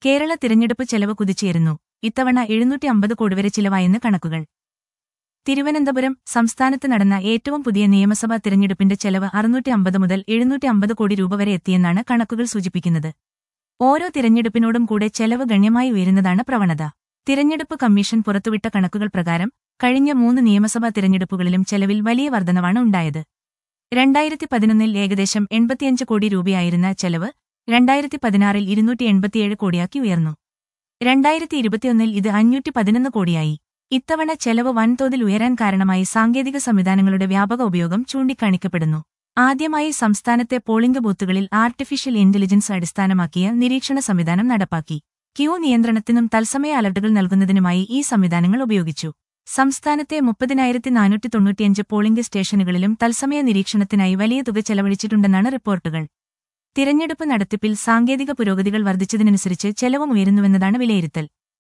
കേരള തിരഞ്ഞെടുപ്പ് ചെലവ് കുതിച്ചുയരുന്നു ഇത്തവണ എഴുന്നൂറ്റി അമ്പത് കോടി വരെ ചിലവായെന്ന് കണക്കുകൾ തിരുവനന്തപുരം സംസ്ഥാനത്ത് നടന്ന ഏറ്റവും പുതിയ നിയമസഭാ തിരഞ്ഞെടുപ്പിന്റെ ചെലവ് അറുന്നൂറ്റി അമ്പത് മുതൽ എഴുന്നൂറ്റി അമ്പത് കോടി രൂപ വരെ എത്തിയെന്നാണ് കണക്കുകൾ സൂചിപ്പിക്കുന്നത് ഓരോ തിരഞ്ഞെടുപ്പിനോടും കൂടെ ചെലവ് ഗണ്യമായി ഉയരുന്നതാണ് പ്രവണത തിരഞ്ഞെടുപ്പ് കമ്മീഷൻ പുറത്തുവിട്ട കണക്കുകൾ പ്രകാരം കഴിഞ്ഞ മൂന്ന് നിയമസഭാ തിരഞ്ഞെടുപ്പുകളിലും ചെലവിൽ വലിയ വർധനവാണ് ഉണ്ടായത് രണ്ടായിരത്തി പതിനൊന്നിൽ ഏകദേശം എൺപത്തിയഞ്ച് കോടി രൂപയായിരുന്ന ചെലവ് രണ്ടായിരത്തി പതിനാറിൽ ഇരുന്നൂറ്റി എൺപത്തിയേഴ് കോടിയാക്കി ഉയർന്നു രണ്ടായിരത്തി ഇരുപത്തിയൊന്നിൽ ഇത് അഞ്ഞൂറ്റി പതിനൊന്ന് കോടിയായി ഇത്തവണ ചെലവ് വൻതോതിൽ ഉയരാൻ കാരണമായി സാങ്കേതിക സംവിധാനങ്ങളുടെ വ്യാപക ഉപയോഗം ചൂണ്ടിക്കാണിക്കപ്പെടുന്നു ആദ്യമായി സംസ്ഥാനത്തെ പോളിംഗ് ബൂത്തുകളിൽ ആർട്ടിഫിഷ്യൽ ഇന്റലിജൻസ് അടിസ്ഥാനമാക്കിയ നിരീക്ഷണ സംവിധാനം നടപ്പാക്കി ക്യൂ നിയന്ത്രണത്തിനും തത്സമയ അലർട്ടുകൾ നൽകുന്നതിനുമായി ഈ സംവിധാനങ്ങൾ ഉപയോഗിച്ചു സംസ്ഥാനത്തെ മുപ്പതിനായിരത്തി നാനൂറ്റി തൊണ്ണൂറ്റിയഞ്ച് പോളിംഗ് സ്റ്റേഷനുകളിലും തത്സമയ നിരീക്ഷണത്തിനായി വലിയ തുക ചെലവഴിച്ചിട്ടുണ്ടെന്നാണ് റിപ്പോർട്ടുകൾ തിരഞ്ഞെടുപ്പ് നടത്തിപ്പിൽ സാങ്കേതിക പുരോഗതികൾ വർദ്ധിച്ചതിനനുസരിച്ച് ചെലവും ഉയരുന്നുവെന്നതാണ് വിലയിരുത്തൽ